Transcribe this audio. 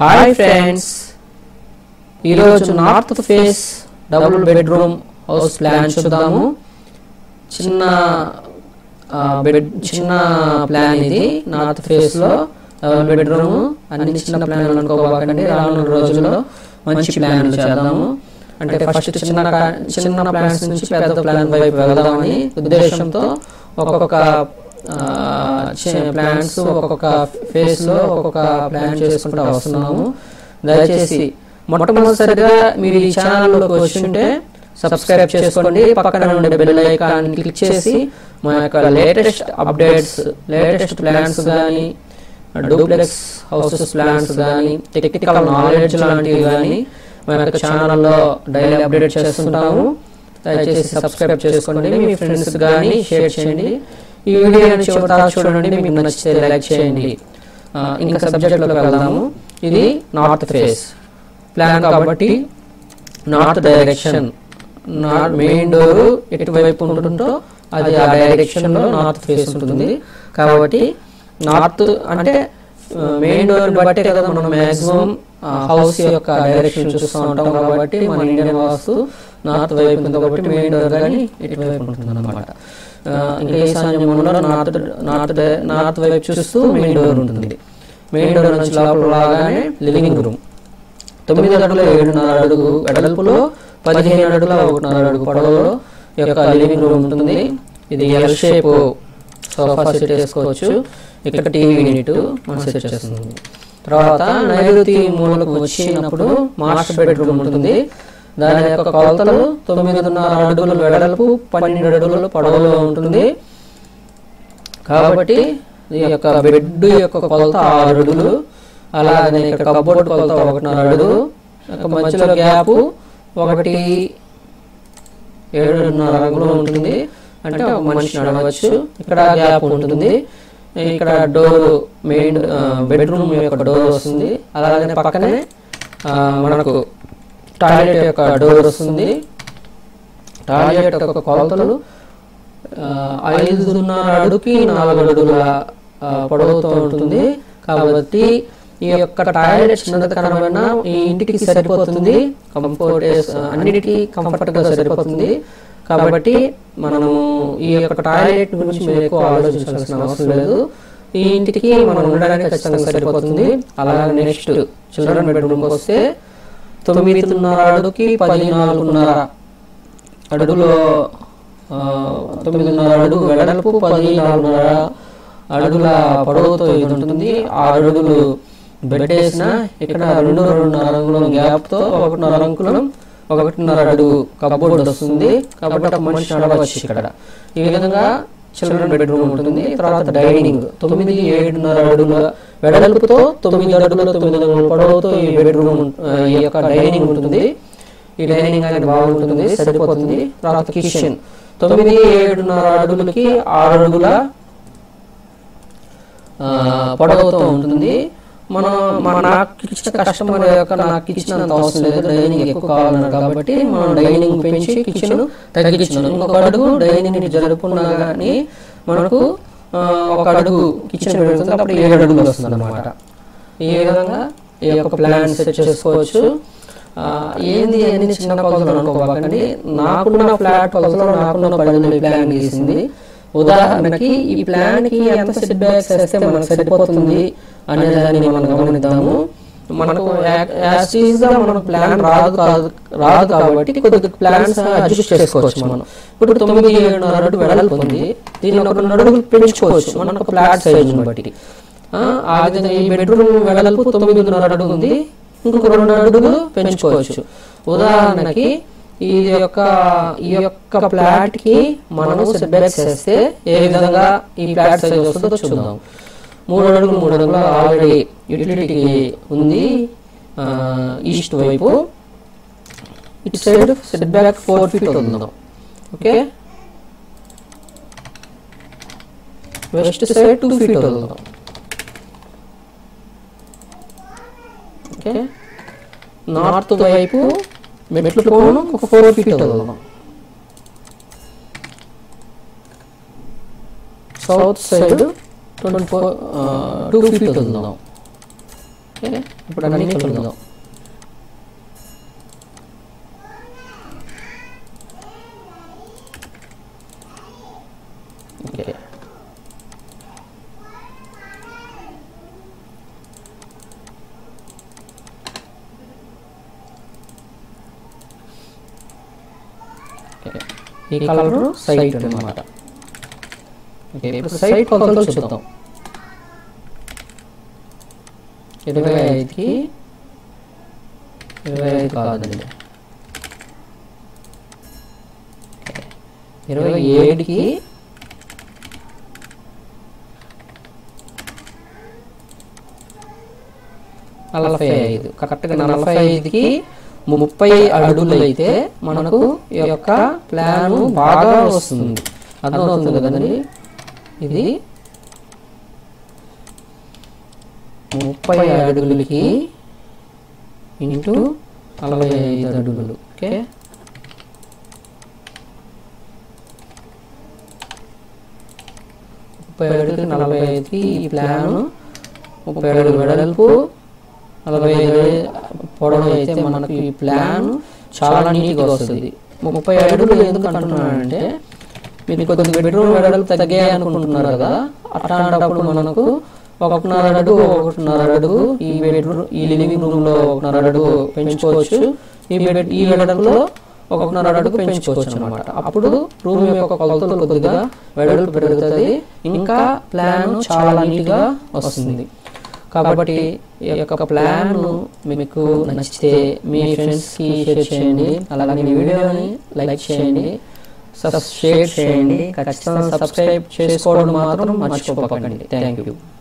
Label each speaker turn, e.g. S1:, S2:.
S1: Hi friends ఈరోజు north face double bedroom house plan చూద్దాము చిన్న ఆ, బెడ్ చిన్న ప్లాన్ ఇది నార్త్ ఫేస్ లో డబుల్ బెడ్రూమ్ అన్ని చిన్న ప్లాన్లు అనుకోబాకండి రానున్న రోజుల్లో మంచి ప్లాన్లు చేద్దాము అంటే ఫస్ట్ చిన్న కా- చిన్న ప్లాన్స్ నుంచి పెద్ద ప్లాన్ వైపు వెళ్దామని ఉద్దేశంతో ఒక్కొక్క ప్లాన్స్ ఒక్కొక్క ఫేస్ లో ఒక్కొక్క ప్లాన్ చేసుకుంటూ వస్తున్నాము దయచేసి మొట్టమొదటిసారిగా మీరు ఈ ఛానల్లోకి వచ్చి ఉంటే సబ్స్క్రైబ్ చేసుకోండి పక్కన ఉండే బెల్ ఐకాన్ క్లిక్ చేసి మా యొక్క లేటెస్ట్ అప్డేట్స్ లేటెస్ట్ ప్లాన్స్ కానీ డూప్లెక్స్ హౌసెస్ ప్లాన్స్ కానీ టెక్నికల్ నాలెడ్జ్ లాంటివి కానీ మా యొక్క ఛానల్లో డైలీ అప్డేట్ చేస్తుంటాము దయచేసి సబ్స్క్రైబ్ చేసుకోండి మీ ఫ్రెండ్స్ కానీ షేర్ చేయండి ఈ వీడియోని చివరి చూడండి మీకు నచ్చితే లైక్ చేయండి ఆ, ఇంకా సబ్జెక్ట్లోకి వెళ్దాము ఇది నార్త్ ఫేస్ ప్లాన్ కాబట్టి north direction north main door ఎటువైపు ఉంటుందో అది ఆ డైరెక్షన్ లో నార్త్ ఫేస్ ఉంటుంది కాబట్టి నార్త్ అంటే మెయిన్ డోర్ బట్టే కదా మనం మాక్సిమం హౌస్ యొక్క డైరెక్షన్ చూస్తూ ఉంటాం కాబట్టి మన ఇండియన్ వాస్తు నార్త్ వైపు ఉంది కాబట్టి మెయిన్ డోర్ కానీ ఇటువైపు ఉంటుంది అనమాట ఇంకా ఈశాన్యంలో నార్త్ నార్త్ డై- నార్త్ వైపు చూస్తూ మెయిన్ డోర్ ఉంటుంది మెయిన్ డోర్ నుంచి లోపల రాగానే లివింగ్ రూమ్ తొమ్మిది అడుగుల ఏడున్నర అడుగు వెడల్పులో పదిహేను అడుగుల ఒకటిన్నర అడుగు పొడవులో ఈ యొక్క లివింగ్ రూమ్ ఉంటుంది ఇది ఎల్ షేప్ సోఫా సెట్ వేసుకోవచ్చు ఇక్కడ టీవీ యూనిట్ మనం సెట్ చేస్తుంది తర్వాత నైరుతి మూలకు వచ్చినప్పుడు మాస్టర్ బెడ్రూమ్ ఉంటుంది దాని యొక్క కొలతలు తొమ్మిదిన్నర అడుగుల వెడల్పు పన్నెండు అడుగుల పొడవులో ఉంటుంది కాబట్టి ఈ యొక్క బెడ్ యొక్క కొలత ఆరు అడుగులు అలాగే ఇక్కడ కబోర్డ్ కొలత ఒకటిన్నర అడుగు ఇక మధ్యలో గ్యాప్ ఒకటి ఏడున్నర అడుగులు ఉంటుంది అంటే ఒక మనిషి నడవచ్చు ఇక్కడ గ్యాప్ ఉంటుంది ఇక్కడ డోర్ మెయిన్ బెడ్రూమ్ యొక్క డోర్ వస్తుంది అలాగే పక్కనే ఆ, మనకు టాయిలెట్ యొక్క డోర్ వస్తుంది టాయిలెట్ యొక్క కొలతలు ఆ, ఐదున్నర అడుగుకి నాలుగు అడుగుల ఆ, పొడవుతో ఉంటుంది కాబట్టి ఈ యొక్క టాయిలెట్ చిన్నదకరమైన ఈ ఇంటికి సరిపోతుంది కంఫర్ట్ అన్నిటికీ కంఫర్ట్ గా సరిపోతుంది కాబట్టి మనము ఈ యొక్క టాయిలెట్ గురించి మీరు ఎక్కువ ఆలోచించాల్సిన అవసరం లేదు ఈ ఇంటికి మనం ఉండడానికి ఖచ్చితంగా సరిపోతుంది అలాగే నెక్స్ట్ చిల్డ్రన్ బెడ్రూమ్ వస్తే తొమ్మిదిన్నర అడుగుకి పదినాలుగున్నర అడుగులో ఆ, తొమ్మిదిన్నర అడుగు వెడల్పు పదినాలుగున్నర అడుగుల పొడవుతో ఇది ఉంటుంది ఆరు అడుగులు బెడ్ వేసిన ఇక్కడ రెండు రెండున్నర అంగుళం గ్యాప్ తో ఒకటిన్నర అంగుళం ఒకటిన్నర అడుగు కబోర్డ్ వస్తుంది కాబట్టి ఒక మనిషి నడవచ్చు ఇక్కడ ఈ విధంగా చిల్డ్రన్ బెడ్రూమ్ ఉంటుంది తర్వాత డైనింగ్ తొమ్మిది ఏడున్నర అడుగుల వెడల్పుతో తొమ్మిది అడుగుల తొమ్మిది అడుగుల పొడవుతో ఈ బెడ్రూమ్ ఈ యొక్క డైనింగ్ ఉంటుంది ఈ డైనింగ్ అనేది బాగుంటుంది సరిపోతుంది తర్వాత కిచెన్ తొమ్మిది ఏడున్నర అడుగులకి ఆరు అడుగుల ఆ, పొడవుతో ఉంటుంది మనం మన నాకు ఇచ్చిన కస్టమర్ యొక్క నాకు ఇచ్చినంత అవసరం లేదు డైనింగ్ ఎక్కువ కావాలన్నారు కాబట్టి మనం డైనింగ్ పెంచి కిచెన్ తగ్గించినాం ఇంకొక అడుగు డైనింగ్ జరుపుకున్నా కానీ మనకు ఆ, ఒక అడుగు కిచెన్ పెరుగుతుంది అప్పుడు ఏడు అడుగులు వస్తుంది అనమాట ఈ విధంగా ఈ యొక్క ప్లాన్ సెట్ చేసుకోవచ్చు ఆ, ఏంది అన్ని చిన్న కొలతలు అనుకోబాకండి నాకున్న ఫ్లాట్ కొలతలో నాకున్న పడిన ప్లాన్ గీసింది ఉదాహరణకి ఈ ప్లాన్ కి ఎంత సెట్ బ్యాక్స్ వేస్తే మనకు సరిపోతుంది అనే దాన్ని మనం గమనిద్దాము మనకు యాజ్ ఈజ్ గా మనకు ప్లాన్ రాదు కాదు రాదు కాబట్టి కొద్ది ప్లాన్స్ అడ్జస్ట్ చేసుకోవచ్చు మనం ఇప్పుడు తొమ్మిది ఏడున్నర అడుగు వెడల్పు ఉంది దీన్ని ఒక రెండు అడుగులు పెంచుకోవచ్చు మనకు ఫ్లాట్ సైజుని బట్టి ఆ, ఆ విధంగా ఈ బెడ్రూమ్ వెడల్పు తొమ్మిదిన్నర అడుగు ఉంది ఇంకొక రెండు అడుగులు పెంచుకోవచ్చు ఉదాహరణకి ఈ యొక్క ఈ యొక్క ప్లాట్ కి మనం సెట్ బ్యాక్స్ చేస్తే ఏ విధంగా ఈ ప్లాట్ సైజ్ వస్తుందో చూద్దాం మూడు అడుగులు మూడు అడుగులు ఆల్రెడీ యూటిలిటీకి ఉంది ఆ, ఈస్ట్ వైపు ఇటు side set back four feet ఉందాం okay west side two feet వదులుదాం ఓకే నార్త్ వైపు మెట్లు కోణం ఒక ఫోర్ ఫీట్ వదులుదాం south side twenty four two feet వదులుదాం ఓకే ఇప్పుడు అన్నీ కలుపుదాం ఓకే ఓకే. ఈ కలర్ సైట్ అన్నమాట ఓకే ఇప్పుడు సైట్ కొలతలు చూద్దాం ఇరవై ఐదుకి ఇరవై ఐదు కాదండి ఓకే. ఇరవై ఏడుకి నలభై ఐదు కరెక్ట్గా నలభై ఐదుకి ముప్పై అడుగులు అయితే మనకు ఈ యొక్క ప్లాన్ బాగా వస్తుంది అర్థమవుతుంది కదండి ఇది ముప్పై అడుగులకి ఇంటూ నలభై ఐదు అడుగులు ఓకే ముప్పై అడుగులకి నలభై ఐదుకి ఈ ప్లాన్ ముప్పై అడుగులు వెడల్పు నలభై ఐదు పొడవు అయితే మనకు ఈ ప్లాన్ చాలా నీట్గా వస్తుంది ముప్పై అడుగులు ఎందుకు అంటున్నానంటే మీరు కొద్దిగా బెడ్రూమ్ వెడల్పు తగ్గాయి అనుకుంటున్నారు కదా అట్లాంటప్పుడు మనకు ఒకటిన్నర అడుగు ఒకటిన్నర అడుగు ఈ బెడ్రూమ్ ఈ లివింగ్ రూమ్ లో ఒకటిన్నర అడుగు పెంచుకోవచ్చు ఈ బెడ్ ఈ వెడల్పులో ఒకటిన్నర అడుగు పెంచుకోవచ్చు అనమాట అప్పుడు రూమ్ యొక్క కొలతలు కొద్దిగా వెడల్పు పెరుగుతుంది ఇంకా ప్లాన్ చాలా నీట్గా వస్తుంది కాబట్టి ఈ యొక్క ప్లాన్ మీకు నచ్చితే మీ ఫ్రెండ్స్కి షేర్ చేయండి అలాగే ఈ వీడియోని లైక్ చేయండి షేర్ చేయండి ఖచ్చితంగా సబ్స్క్రైబ్ చేసుకోవడం మాత్రం మర్చిపోకండి థ్యాంక్ యూ